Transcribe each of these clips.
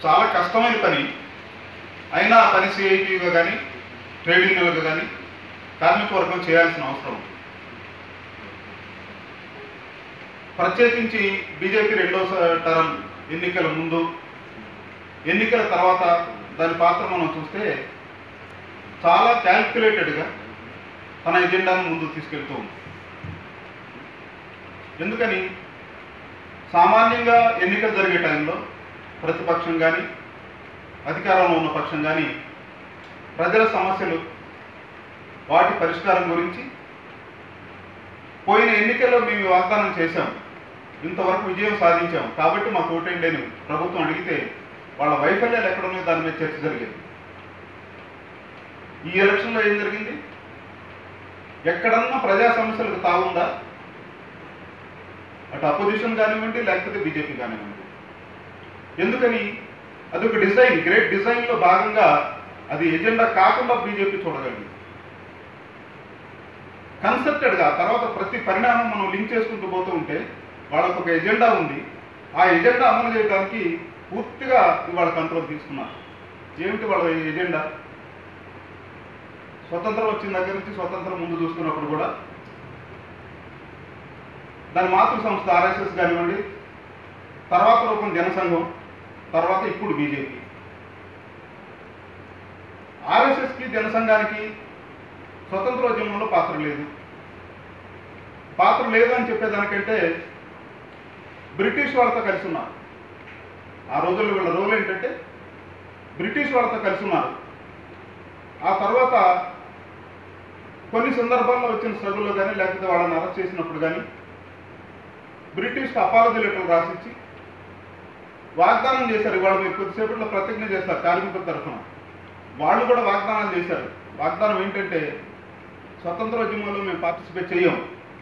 చాలా కష్టమైన పని అయినా ఆ పని సిఐటిగా కానీ ట్రేడ్ యూనియన్లుగా కానీ కార్మిక వర్గం చేయాల్సిన అవసరం ఉంది. ప్రత్యేకించి బీజేపీ రెండో స- టర్మ్ ఎన్నికల ముందు ఎన్నికల తర్వాత దాని పాత్ర మనం చూస్తే చాలా క్యాల్కులేటెడ్గా తన ఎజెండాను ముందుకు తీసుకెళ్తూ ఉంది ఎందుకని సామాన్యంగా ఎన్నికలు జరిగే టైంలో ప్రతిపక్షం కానీ అధికారంలో ఉన్న పక్షం కానీ ప్రజల సమస్యలు వాటి పరిష్కారం గురించి పోయిన ఎన్నికల్లో మేము ఈ వాగ్దానం చేశాం ఇంతవరకు విజయం సాధించాం కాబట్టి మాకు ఓటేయండి అని ప్రభుత్వం అడిగితే వాళ్ళ వైఫల్యాలు ఎక్కడ ఉన్నాయో దాని మీద చర్చ జరిగింది ఈ ఎలక్షన్లో ఏం జరిగింది ఎక్కడన్నా ప్రజా సమస్యలకు తాగుందా అటు అపోజిషన్ కానివ్వండి లేకపోతే బీజేపీ కానివ్వండి ఎందుకని అది ఒక డిజైన్ గ్రేట్ డిజైన్లో భాగంగా అది ఎజెండా కాకుండా బీజేపీ చూడగలిగింది కన్సెప్టెడ్గా తర్వాత ప్రతి పరిణామం మనం లింక్ చేసుకుంటూ పోతూ ఉంటే వాళ్ళకు ఒక ఎజెండా ఉంది ఆ ఎజెండా అమలు చేయడానికి పూర్తిగా ఇవాళ కంట్రోల్ తీసుకున్నారు ఏమిటి వాళ్ళ ఎజెండా స్వతంత్రం వచ్చిన దగ్గర నుంచి స్వతంత్రం ముందు చూస్తున్నప్పుడు కూడా దాని మాతృ సంస్థ ఆర్ఎస్ఎస్ కానివ్వండి తర్వాత రూపం జనసంఘం తర్వాత ఇప్పుడు బీజేపీ ఆర్ఎస్ఎస్కి జనసంఘానికి స్వతంత్రోద్యమంలో పాత్ర లేదు పాత్ర లేదు అని చెప్పేదానికంటే బ్రిటిష్ వాళ్ళతో కలిసి ఉన్నారు ఆ రోజుల్లో వీళ్ళ రోల్ ఏంటంటే బ్రిటిష్ వాళ్ళతో కలిసి ఉన్నారు ఆ తర్వాత కొన్ని సందర్భాల్లో వచ్చిన స్ట్రగుల్లో కానీ లేకపోతే వాళ్ళని అరెస్ట్ చేసినప్పుడు కానీ బ్రిటిష్కి అపాలజీ లెటర్లు రాసిచ్చి వాగ్దానం చేశారు ఇవాళ మీరు కొద్దిసేపట్లో ప్రతిజ్ఞ చేస్తారు కార్మికుల తరఫున వాళ్ళు కూడా వాగ్దానాలు చేశారు వాగ్దానం ఏంటంటే స్వతంత్రోద్యమంలో మేము పార్టిసిపేట్ చేయం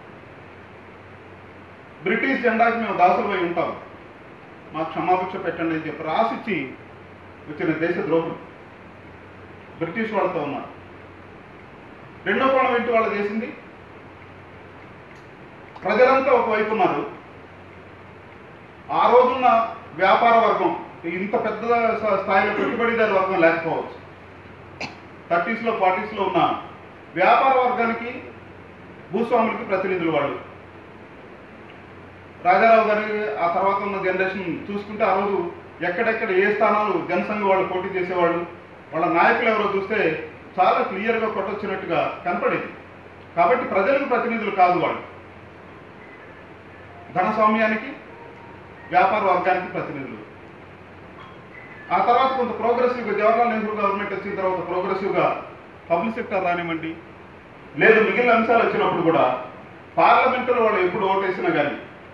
బ్రిటిష్ జెండాకి మేము దాసులమై ఉంటాం మాకు క్షమాభిక్ష పెట్టండి అని చెప్పి రాసిచ్చి వచ్చిన దేశ ద్రోహం బ్రిటిష్ వాళ్ళతో ఉన్నారు రెండో కోణం ఏంటి వాళ్ళు చేసింది ప్రజలంతా ఒకవైపు ఉన్నారు ఆ రోజున్న వ్యాపార వర్గం ఇంత పెద్ద స్థా- స్థాయిలో పెట్టుబడిదారు వర్గం లేకపోవచ్చు థర్టీస్లో ఫార్టీస్లో ఉన్న వ్యాపార వర్గానికి భూస్వాములకి ప్రతినిధులు వాళ్ళు రాజారావు గారి ఆ తర్వాత ఉన్న జనరేషన్ చూసుకుంటే ఆ రోజు ఎక్కడెక్కడ ఏ స్థానాలు జనసంఘ వాళ్ళు పోటీ చేసేవాళ్ళు వాళ్ళ నాయకులు ఎవరో చూస్తే చాలా క్లియర్గా కొట్టొచ్చినట్టుగా కనపడేది కాబట్టి ప్రజలకు ప్రతినిధులు కాదు వాళ్ళు ధనస్వామ్యానికి వ్యాపార వర్గానికి ప్రతినిధులు ఆ తర్వాత కొంత ప్రోగ్రెసివ్గా జవహర్లాల్ నెహ్రూ గవర్నమెంట్ వచ్చిన తర్వాత ప్రోగ్రెసివ్గా పబ్లిక్ సెక్టర్ రానివ్వండి లేదు మిగిలిన అంశాలు వచ్చినప్పుడు కూడా పార్లమెంటులో వాళ్ళు ఎప్పుడు ఓటేసినా కానీ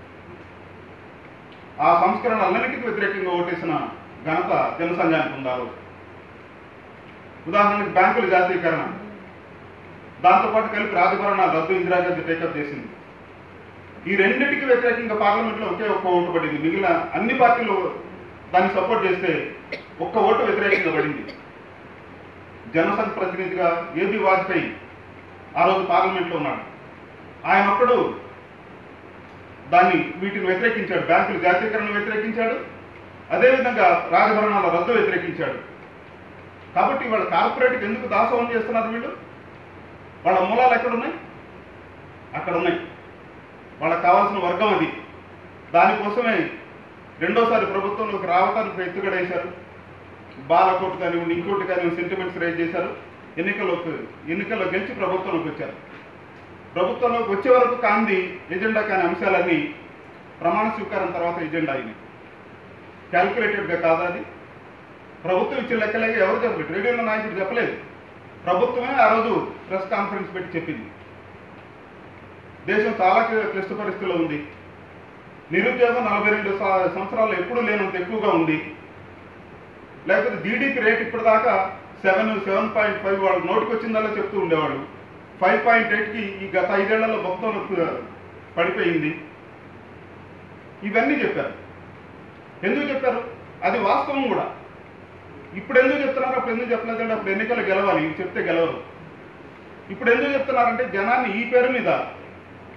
ఆ సంస్కరణలన్నిటికీ వ్యతిరేకంగా ఓటేసిన ఘనత జనసంఘానికి ఉందారు ఉదాహరణకి బ్యాంకుల జాతీయకరణ దాంతోపాటు కలిపి రాజభరణాలు రద్దు ఇందిరాగాంధీ టేకప్ చేసింది ఈ రెండింటికి వ్యతిరేకంగా పార్లమెంట్లో ఒకే ఒక్క ఓటు పడింది మిగిలిన అన్ని పార్టీలు దాన్ని సపోర్ట్ చేస్తే ఒక్క ఓటు వ్యతిరేకంగా పడింది జనసంఘ్ ప్రతినిధిగా ఏబి వాజ్పేయి ఆ రోజు పార్లమెంట్లో ఉన్నాడు ఆయన ఒక్కడు దాన్ని వీటిని వ్యతిరేకించాడు బ్యాంకుల జాతీయకరణ వ్యతిరేకించాడు అదేవిధంగా రాజభరణాల రద్దు వ్యతిరేకించాడు కాబట్టి వాళ్ళ కార్పొరేట్కి ఎందుకు దాసోహం చేస్తున్నారు వీళ్ళు వాళ్ళ మూలాలు ఎక్కడున్నాయి అక్కడ ఉన్నాయి వాళ్ళకి కావాల్సిన వర్గం అది దానికోసమే రెండోసారి ప్రభుత్వంలోకి రావడానికి ఎత్తుగడేశారు బాలకోట్ కానివ్వండి ఇంకోటి కానివ్వండి సెంటిమెంట్స్ రైజ్ చేశారు ఎన్నికల్లోకి ఎన్నికల్లో గెలిచి ప్రభుత్వంలోకి వచ్చారు ప్రభుత్వంలోకి వచ్చే వరకు కాంది ఎజెండా కాని అంశాలన్నీ ప్రమాణ స్వీకారం తర్వాత ఎజెండా అయినాయి క్యాల్కులేటెడ్గా కాదా అది ప్రభుత్వం ఇచ్చే లెక్కలేక ఎవరు చెప్పలేదు ట్రేడ్ యూనియన్ నాయకుడు చెప్పలేదు ప్రభుత్వమే ఆ రోజు ప్రెస్ కాన్ఫరెన్స్ పెట్టి చెప్పింది దేశం చాలా క్లి- క్లిష్ట పరిస్థితిలో ఉంది నిరుద్యోగం నలభై రెండు స- సంవత్సరాల్లో ఎప్పుడూ లేనంత ఎక్కువగా ఉంది లేకపోతే జీడిపి రేట్ ఇప్పటిదాకా సెవెన్ సెవెన్ పాయింట్ ఫైవ్ వాళ్ళు నోటికి వచ్చిందల్లా చెప్తూ ఉండేవాళ్ళు ఫైవ్ పాయింట్ ఎయిట్కి ఈ గత ఐదేళ్లలో మొత్తం పడిపోయింది ఇవన్నీ చెప్పారు ఎందుకు చెప్పారు అది వాస్తవం కూడా ఇప్పుడు ఎందుకు చెప్తున్నారు అప్పుడు ఎందుకు చెప్పలేదంటే అప్పుడు ఎన్నికలు గెలవాలి ఇవి చెప్తే గెలవరు ఇప్పుడు ఎందుకు చెప్తున్నారంటే జనాన్ని ఈ పేరు మీద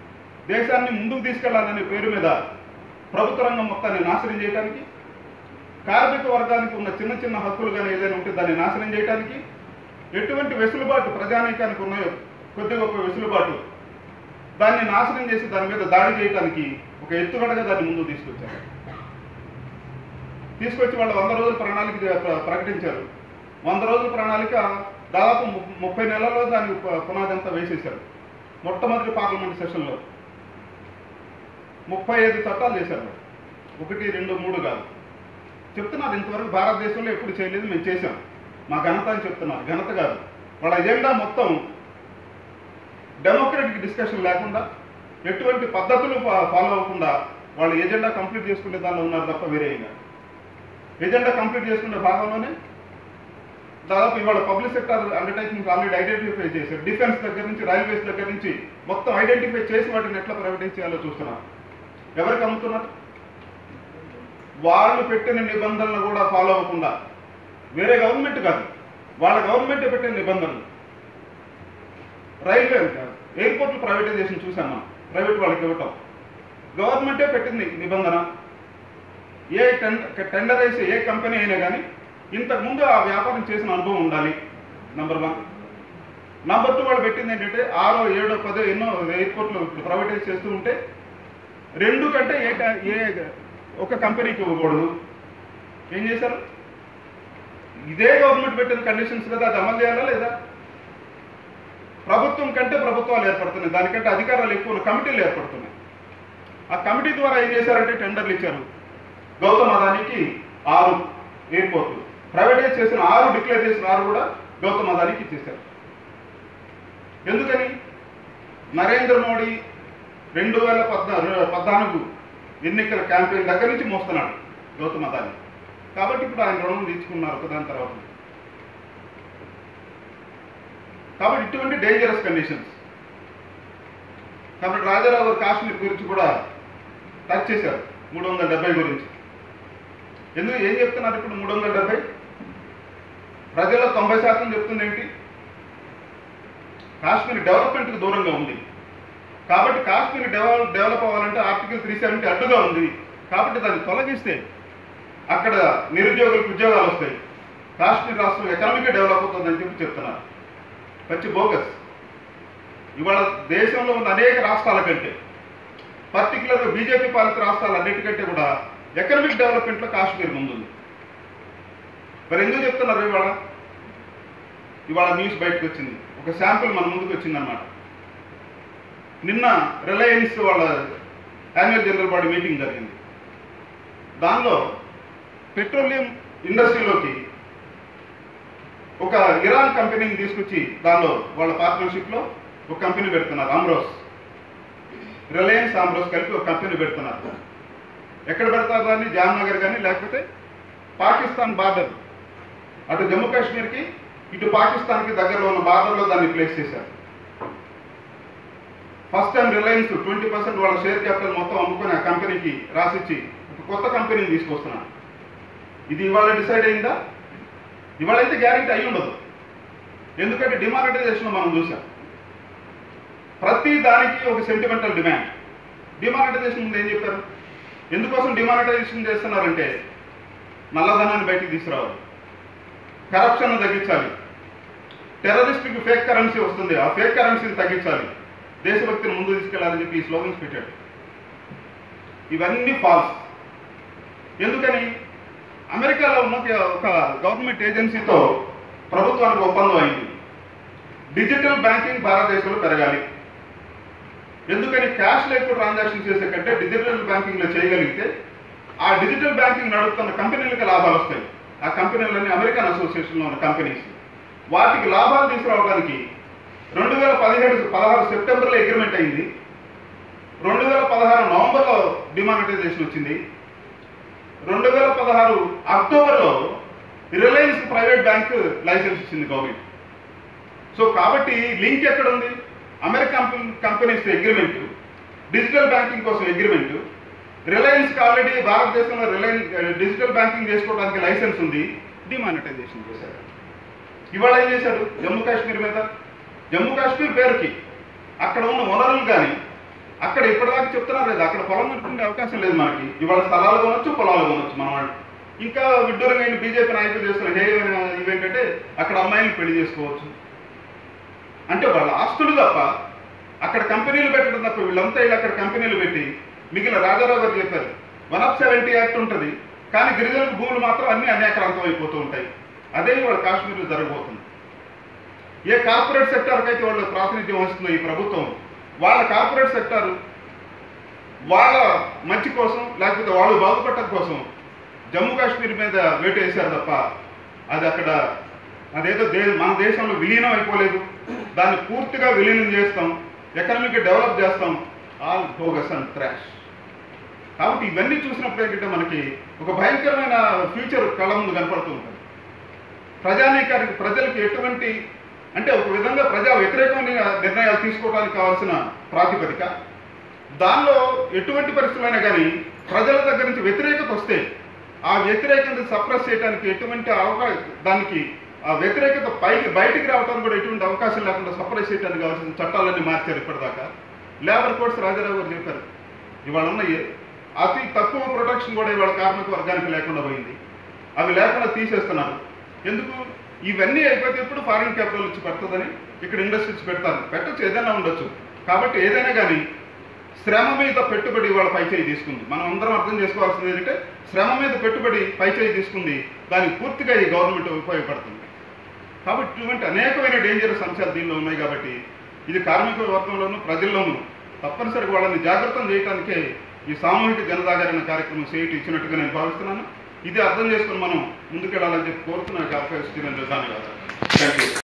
దేశాన్ని ముందుకు తీసుకెళ్లాలనే పేరు మీద ప్రభుత్వ రంగం మొత్తాన్ని నాశనం చేయడానికి కార్మిక వర్గానికి ఉన్న చిన్న చిన్న హక్కులు కానీ ఏదైనా ఉంటే దాన్ని నాశనం చేయడానికి ఎటువంటి వెసులుబాటు ప్రజానీకానికి ఉన్నాయో కొద్ది గొప్ప వెసులుబాటు దాన్ని నాశనం చేసి దాని మీద దాడి చేయడానికి ఒక ఎత్తుగడగా దాన్ని ముందు తీసుకొచ్చారు తీసుకొచ్చి వాళ్ళు వంద రోజుల ప్రణాళిక ప్ర- ప్రకటించారు వంద రోజుల ప్రణాళిక దాదాపు ము- ముప్పై నెలల్లో దానికి ప- పునాది అంతా వేసేశారు మొట్టమొదటి పార్లమెంట్ సెషన్లో ముప్పై ఐదు చట్టాలు చేశారు వాళ్ళు. ఒకటి రెండు మూడు కాదు చెప్తున్నారు ఇంతవరకు భారతదేశంలో ఎప్పుడు చేయలేదు మేము చేశాం మా ఘనత అని చెప్తున్నారు ఘనత కాదు వాళ్ళ ఎజెండా మొత్తం డెమోక్రటిక్ డిస్కషన్ లేకుండా ఎటువంటి పద్ధతులు ఫా- ఫాలో అవ్వకుండా వాళ్ళ ఎజెండా కంప్లీట్ చేసుకునే దానిలో ఉన్నారు తప్ప వేరే ఏం కాదు ఎజెండా కంప్లీట్ చేసుకునే భాగంలోనే దాదాపు ఇవాళ public sector undertakings already identify చేశారు డిఫెన్స్ దగ్గర నుంచి రైల్వేస్ దగ్గర నుంచి మొత్తం ఐడెంటిఫై చేసి వాటిని ఎట్లా ప్రైవేటైజ్ చేయాలో చూస్తున్నారు ఎవరికి అమ్ముతున్నారు వాళ్ళు పెట్టిన నిబంధనలు కూడా ఫాలో అవ్వకుండా వేరే గవర్నమెంట్ కాదు వాళ్ళ గవర్నమెంట్ పెట్టిన నిబంధనలు రైల్వే ఎయిర్పోర్ట్లు ప్రైవేటైజేషన్ చూసాం మనం ప్రైవేట్ వాళ్ళకి ఇవ్వటం గవర్నమెంటే పెట్టింది నిబంధన ఏ టెండర్ టెండర్ వేసే ఏ కంపెనీ అయినా కానీ ఇంతకుముందు ఆ వ్యాపారం చేసిన అనుభవం ఉండాలి నంబర్ వన్ నంబర్ టూ వాళ్ళు పెట్టింది ఏంటంటే ఆరో ఏడో పదో ఎన్నో ఎయిర్పోర్ట్లు ప్రైవేటైజ్ చేస్తూ ఉంటే రెండు కంటే ఏ క- ఏ ఒక కంపెనీకి ఇవ్వకూడదు ఏం చేశారు ఇదే గవర్నమెంట్ పెట్టిన కండిషన్స్ కదా అది అమలు చేయాలా లేదా ప్రభుత్వం కంటే ప్రభుత్వాలు ఏర్పడుతున్నాయి దానికంటే అధికారాలు ఎక్కువ ఉన్న కమిటీలు ఏర్పడుతున్నాయి ఆ కమిటీ ద్వారా ఏం చేశారంటే టెండర్లు ఇచ్చారు గౌతమ్ అదానికి ఆరు ఎయిర్పోర్ట్లు ప్రైవేటైజ్ చేసిన ఆరు డిక్లేర్ చేసిన ఆరు కూడా గౌతమ్ అదానికి ఇచ్చేశారు ఎందుకని నరేంద్ర మోడీ రెండు వేల పద్నాలుగు పద్నాలుగు ఎన్నికల క్యాంపెయిన్ దగ్గర నుంచి మోస్తున్నాడు గౌతమ్ అదాని కాబట్టి ఇప్పుడు ఆయన రుణం తీర్చుకున్నారు ఒకదాని తర్వాత కాబట్టి ఇటువంటి డేంజరస్ కండిషన్స్ కాబట్టి రాజారావు గారు కాశ్మీర్ గురించి కూడా టచ్ చేశారు మూడు వందల డెబ్బై గురించి ఎందుకు ఏం చెప్తున్నారు ఇప్పుడు మూడు వందల డెబ్బై ప్రజల తొంభై శాతం చెప్తుంది ఏంటి కాశ్మీర్ డెవలప్మెంట్కి దూరంగా ఉంది కాబట్టి కాశ్మీర్ డెవలప్ డెవలప్ అవ్వాలంటే ఆర్టికల్ త్రీ సెవెంటీ అడ్డుగా ఉంది కాబట్టి దాన్ని తొలగిస్తే అక్కడ నిరుద్యోగులకు ఉద్యోగాలు వస్తాయి కాశ్మీర్ రాష్ట్రం ఎకనామిక్ డెవలప్ అవుతుందని చెప్పి చెప్తున్నారు పచ్చి బోగస్ ఇవాళ దేశంలో ఉన్న అనేక రాష్ట్రాల కంటే పర్టికులర్గా బీజేపీ పాలిత రాష్ట్రాలు అన్నిటికంటే కూడా ఎకనామిక్ డెవలప్మెంట్లో కాశ్మీర్ ముందుంది మరి ఎందుకు చెప్తున్నారు ఇవాళ ఇవాళ న్యూస్ బయటకు వచ్చింది ఒక శాంపుల్ మన ముందుకు వచ్చిందనమాట నిన్న రిలయన్స్ వాళ్ళ యాన్యువల్ జనరల్ బాడీ మీటింగ్ జరిగింది దానిలో పెట్రోలియం ఇండస్ట్రీలోకి ఒక ఇరాన్ కంపెనీని తీసుకొచ్చి దానిలో వాళ్ళ పార్ట్నర్షిప్లో ఒక కంపెనీ పెడుతున్నారు అమ్రోస్ రిలయన్స్ ఆమ్రోస్ కలిపి ఒక కంపెనీ పెడుతున్నారు ఎక్కడ పెడతారు దాన్ని జామ్నగర్ కానీ లేకపోతే పాకిస్తాన్ బార్డర్ అటు జమ్మూ కాశ్మీర్కి ఇటు పాకిస్తాన్కి దగ్గరలో ఉన్న బార్డర్లో దాన్ని ప్లేస్ చేశారు first time Reliance twenty percent వాళ్ళ షేర్ క్యాపిటల్ మొత్తం అమ్ముకొని ఆ కంపెనీకి రాసిచ్చి ఒక కొత్త కంపెనీని తీసుకొస్తున్నారు ఇది ఇవాళ డిసైడ్ అయిందా ఇవాళ అయితే గ్యారెంటీ అయి ఉండదు ఎందుకంటే డిమానిటైజేషన్ మనం చూసాం ప్రతి దానికి ఒక సెంటిమెంటల్ డిమాండ్ డిమానిటైజేషన్ ముందు ఏం చెప్పారు ఎందుకోసం డిమానిటైజేషన్ చేస్తున్నారంటే నల్లధనాన్ని బయటికి తీసుకురావాలి కరప్షన్ తగ్గించాలి టెర్రరిస్ట్కి ఫేక్ కరెన్సీ వస్తుంది ఆ ఫేక్ కరెన్సీని తగ్గించాలి దేశభక్తిని ముందు తీసుకెళ్లాలని చెప్పి ఈ స్లోగన్స్ పెట్టాడు ఇవన్నీ ఫాల్స్ ఎందుకని అమెరికాలో ఉన్న ఒక- ఒక గవర్నమెంట్ ఏజెన్సీతో ప్రభుత్వానికి ఒప్పందం అయింది డిజిటల్ బ్యాంకింగ్ భారతదేశంలో పెరగాలి ఎందుకని క్యాష్ లేకుండా ట్రాన్సాక్షన్ చేసే కంటే డిజిటల్ బ్యాంకింగ్లో చేయగలిగితే ఆ డిజిటల్ బ్యాంకింగ్ నడుపుతున్న కంపెనీలకు లాభాలు వస్తాయి ఆ కంపెనీలన్నీ అమెరికన్ అసోసియేషన్లో ఉన్న కంపెనీస్ వాటికి లాభాలు తీసుకురావడానికి రెండు వేల పదిహేడు పదహారు సెప్టెంబర్లో అగ్రిమెంట్ అయింది రెండు వేల పదహారు నవంబర్లో డిమానిటైజేషన్ వచ్చింది రెండు వేల పదహారు అక్టోబర్లో రిలయన్స్ ప్రైవేట్ బ్యాంక్ లైసెన్స్ ఇచ్చింది గవర్నమెంట్ సో కాబట్టి లింక్ ఎక్కడ ఉంది American companies agreement digital banking కోసం అగ్రిమెంట్ రిలయన్స్కి ఆల్రెడీ భారతదేశంలో రిలయన్స్ డిజిటల్ బ్యాంకింగ్ చేసుకోవడానికి లైసెన్స్ ఉంది డిమానిటైజేషన్ చేశారు ఇవాళ ఏం చేశాడు జమ్మూ కాశ్మీర్ మీద జమ్మూ కాశ్మీర్ పేరుకి అక్కడ ఉన్న వనరులు కానీ అక్కడ ఇప్పటిదాకా చెప్తున్నారు లేదు అక్కడ పొలం కొనుక్కునే అవకాశం లేదు మనకి ఇవాళ స్థలాలు కొనొచ్చు పొలాలు కొనొచ్చు మన వాళ్ళు ఇంకా విడ్డూరంగా బీజేపీ నాయకులు చేస్తున్న హేయమైన ఇవేంటంటే అక్కడ అమ్మాయిని పెళ్లి చేసుకోవచ్చు అంటే వాళ్ళ ఆస్తులు తప్ప అక్కడ కంపెనీలు పెట్టడం తప్ప వీళ్ళంతా వీళ్ళు అక్కడ కంపెనీలు పెట్టి మిగిలిన రాజారావు గారు చెప్పారు వన్ ఆఫ్ సెవెంటీ యాక్ట్ ఉంటుంది కానీ గిరిజనులకు భూములు మాత్రం అన్ని అన్యాక్రాంతం అయిపోతూ ఉంటాయి అదే వాళ్ళ కాశ్మీర్లో జరగబోతుంది ఏ కార్పొరేట్ సెక్టార్కి అయితే వాళ్ళ ప్రాతినిధ్యం వస్తుందో ఈ ప్రభుత్వం వాళ్ళ కార్పొరేట్ సెక్టార్ వాళ్ళ మంచి కోసం లేకపోతే వాళ్ళు బాగుపడటం కోసం జమ్మూ కాశ్మీర్ మీద వేటు వేశారు తప్ప అది అక్కడ అదేదో దే మన దేశంలో విలీనం అయిపోలేదు దాన్ని పూర్తిగా విలీనం చేస్తాం ఎకనామిక్ డెవలప్ చేస్తాం ఆల్ బోగస్ అండ్ ట్రాష్ కాబట్టి ఇవన్నీ చూసినప్పుడు ఏంటంటే మనకి ఒక భయంకరమైన ఫ్యూచర్ కళ్ళ ముందు కనపడుతూ ఉంటుంది ప్రజానీకానికి ప్రజలకు ఎటువంటి అంటే ఒక విధంగా ప్రజా వ్యతిరేకమైన నిర్ణయాలు తీసుకోవడానికి కావాల్సిన ప్రాతిపదిక దానిలో ఎటువంటి పరిస్థితులైనా కానీ ప్రజల దగ్గర నుంచి వ్యతిరేకత వస్తే ఆ వ్యతిరేకత సప్రెస్ చేయడానికి ఎటువంటి అవకాశం దానికి ఆ వ్యతిరేకత పైకి బయటికి రావడానికి కూడా ఎటువంటి అవకాశం లేకుండా సప్రెస్ చేయడానికి కావాల్సిన చట్టాలన్నీ మార్చారు ఇప్పటిదాకా లేబర్ కోడ్స్ రాజారావు గారు చెప్పారు ఇవాళ ఉన్న ఏ- అతి తక్కువ ప్రొటెక్షన్ కూడా ఇవాళ కార్మిక వర్గానికి లేకుండా పోయింది అవి లేకుండా తీసేస్తున్నారు ఎందుకు ఇవన్నీ అయిపోతే ఇప్పుడు ఫారిన్ క్యాపిటల్ వచ్చి పెడుతుందని ఇక్కడ ఇండస్ట్రీస్ పెడతారు పెట్టచ్చు ఏదైనా ఉండొచ్చు కాబట్టి ఏదైనా కానీ శ్రమ మీద పెట్టుబడి వాళ్ళ పైచేయి తీసుకుంది మనం అందరం అర్థం చేసుకోవాల్సింది ఏంటంటే శ్రమ మీద పెట్టుబడి పైచేయి తీసుకుంది దానికి పూర్తిగా ఈ గవర్నమెంట్ ఉపయోగపడుతుంది కాబట్టి ఇటువంటి అనేకమైన డేంజరస్ అంశాలు దీనిలో ఉన్నాయి కాబట్టి ఇది కార్మిక వర్గంలోనూ ప్రజల్లోనూ తప్పనిసరిగా వాళ్ళని జాగ్రత్తం చేయడానికే ఈ సామూహిక జనజాగరణ కార్యక్రమం చేయటం ఇచ్చినట్టుగా నేను భావిస్తున్నాను ఇది అర్థం చేసుకుని మనం ముందుకెళ్ళాలని చెప్పి కోరుతున్న అవకాశం ఇచ్చిన ధన్యవాదాలు థ్యాంక్ యూ